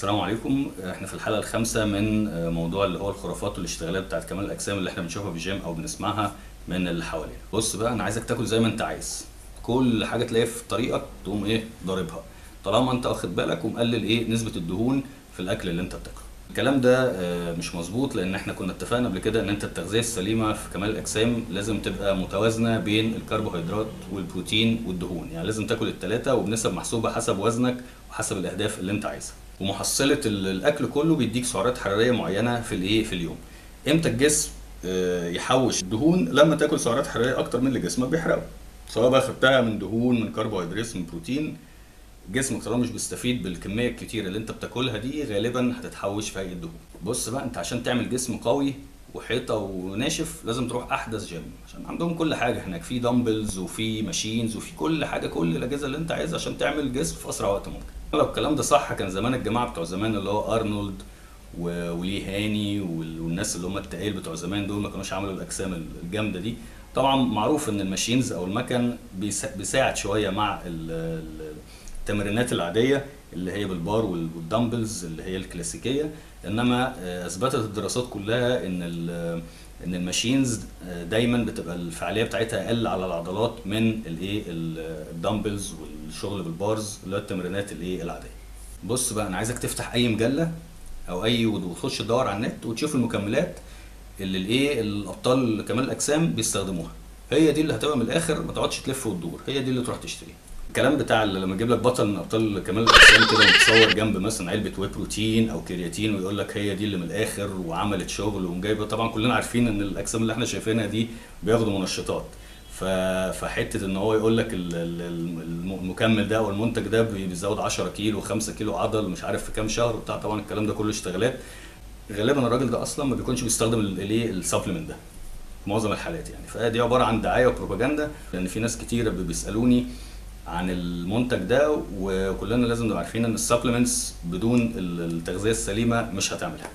السلام عليكم احنا في الحلقه الخامسه من موضوع اللي هو الخرافات والاشتغالات بتاعت كمال الاجسام اللي احنا بنشوفها في الجيم او بنسمعها من اللي حوالينا بص بقى انا عايزك تاكل زي ما انت عايز كل حاجه تلاقيها في طريقك تقوم ايه ضاربها طالما انت واخد بالك ومقلل ايه نسبه الدهون في الاكل اللي انت بتاكله الكلام ده آه، مش مظبوط لان احنا كنا اتفقنا قبل كده ان انت التغذيه السليمه في كمال الاجسام لازم تبقى متوازنه بين الكربوهيدرات والبروتين والدهون يعني لازم تاكل الثلاثه وبنسب محسوبه حسب وزنك وحسب الاهداف اللي انت عايزها ومحصله ال- الاكل كله بيديك سعرات حراريه معينه في الايه في اليوم امتى الجسم آه، يحوش دهون لما تاكل سعرات حراريه اكتر من اللي جسمك بيحرقه سواء بقى خدتها من دهون من كربوهيدرات من بروتين جسمك طالما مش بيستفيد بالكميه الكتيره اللي انت بتاكلها دي غالبا هتتحوش في هيئه دهون بص بقى انت عشان تعمل جسم قوي وحيطه وناشف لازم تروح احدث جيم عشان عندهم كل حاجه هناك في دمبلز وفي ماشينز وفي كل حاجه كل الاجهزه اللي انت عايزها عشان تعمل جسم في اسرع وقت ممكن لو الكلام ده صح كان زمان الجماعه بتوع زمان اللي هو ارنولد و- وليه هاني وال- والناس اللي هم التقال بتوع زمان دول ما كانوش عملوا الاجسام الجامده دي طبعا معروف ان الماشينز او المكن بيسا- بيساعد شويه مع ال- ال- التمرينات العاديه اللي هي بالبار وال- والدمبلز اللي هي الكلاسيكيه انما آه، اثبتت الدراسات كلها ان ال- ان الماشينز آه، دايما بتبقى الفعاليه بتاعتها اقل على العضلات من الايه ال- الدمبلز والشغل بالبارز اللي هو التمرينات الايه العاديه بص بقى انا عايزك تفتح اي مجله او اي وتخش تدور على النت وتشوف المكملات اللي الايه الابطال كمال الاجسام بيستخدموها هي دي اللي هتبقى من الاخر ما تقعدش تلف وتدور هي دي اللي تروح تشتريها الكلام بتاع اللي لما يجيب لك بطل من ابطال كمال الاجسام كده متصور جنب مثلا علبه واي بروتين او كرياتين ويقول لك هي دي اللي من الاخر وعملت شغل وجايبه طبعا كلنا عارفين ان الاجسام اللي احنا شايفينها دي بياخدوا منشطات ف... فحته ان هو يقول لك ال- ال- الم- المكمل ده او المنتج ده بي- بيزود 10 كيلو 5 كيلو عضل مش عارف في كام شهر وبتاع طبعا الكلام ده كله اشتغالات غالبا الراجل ده اصلا ما بيكونش بيستخدم الايه السبلمنت ده في معظم الحالات يعني فدي عباره عن دعايه وبروباجندا لان في ناس كتيره بي- بيسالوني عن المنتج ده وكلنا لازم نبقى عارفين ان السبلمنتس بدون ال- التغذيه السليمه مش هتعمل حاجه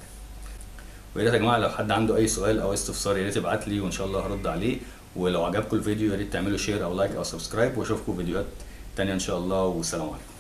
ويا ريت يا جماعه لو حد عنده اي سؤال او استفسار يا ريت يبعت لي وان شاء الله هرد عليه ولو عجبكم الفيديو يا ريت تعملوا شير او لايك او سبسكرايب واشوفكم فيديوهات تانية ان شاء الله والسلام عليكم